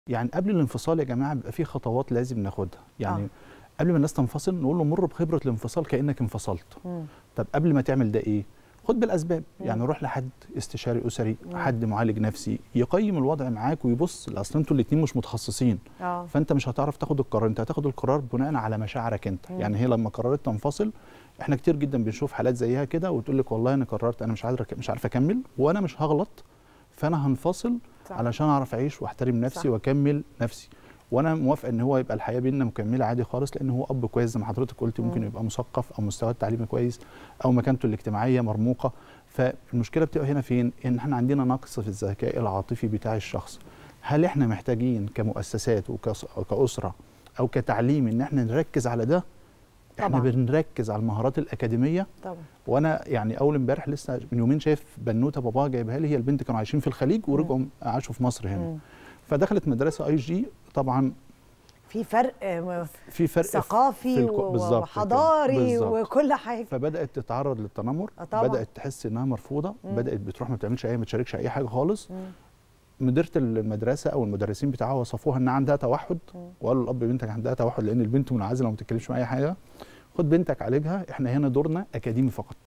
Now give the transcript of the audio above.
يعني قبل الانفصال يا جماعه بيبقى في خطوات لازم ناخدها يعني آه. آه. قبل ما الناس تنفصل نقول له مر بخبره الانفصال كانك انفصلت مم. طب قبل ما تعمل ده ايه خد بالاسباب مم. يعني روح لحد استشاري اسري مم. حد معالج نفسي يقيم الوضع معاك ويبص اصل انتوا الاثنين مش متخصصين اه فانت مش هتعرف تاخد القرار انت هتاخد القرار بناء على مشاعرك انت مم. يعني هي لما قررت تنفصل احنا كتير جدا بنشوف حالات زيها كده وتقول لك والله انا قررت انا مش عارف مش عارف اكمل وانا مش هغلط فانا هنفصل صح. علشان اعرف اعيش واحترم نفسي صح. واكمل نفسي وانا موافق ان هو يبقى الحياه بيننا مكمله عادي خالص لان هو اب كويس زي ما حضرتك قلت ممكن مم. يبقى مثقف او مستواه التعليمي كويس او مكانته الاجتماعيه مرموقه فالمشكله بتبقى هنا فين ان احنا عندنا نقص في الذكاء العاطفي بتاع الشخص هل احنا محتاجين كمؤسسات وكاسره او كتعليم ان احنا نركز على ده احنا طبعاً. بنركز على المهارات الاكاديميه طبعا وانا يعني اول امبارح لسه من يومين شايف بنوته باباها جايبها لي هي البنت كانوا عايشين في الخليج ورجعوا عاشوا في مصر هنا مم. فدخلت مدرسه اي جي طبعا في فرق آه، في فرق في- ثقافي في الك- و- بالظبط كده. وحضاري بالظبط. وكل حاجه فبدات تتعرض للتنمر آه طبعاً. بدات تحس انها مرفوضه مم. بدات بتروح ما بتعملش اي ما تشاركش اي حاجه خالص مم. مديره المدرسه او المدرسين بتاعها وصفوها انها عندها توحد مم. وقالوا الاب بنتك عندها توحد لان البنت منعزله وما بتتكلمش مع اي حاجه خد بنتك عالجها احنا هنا دورنا اكاديمي فقط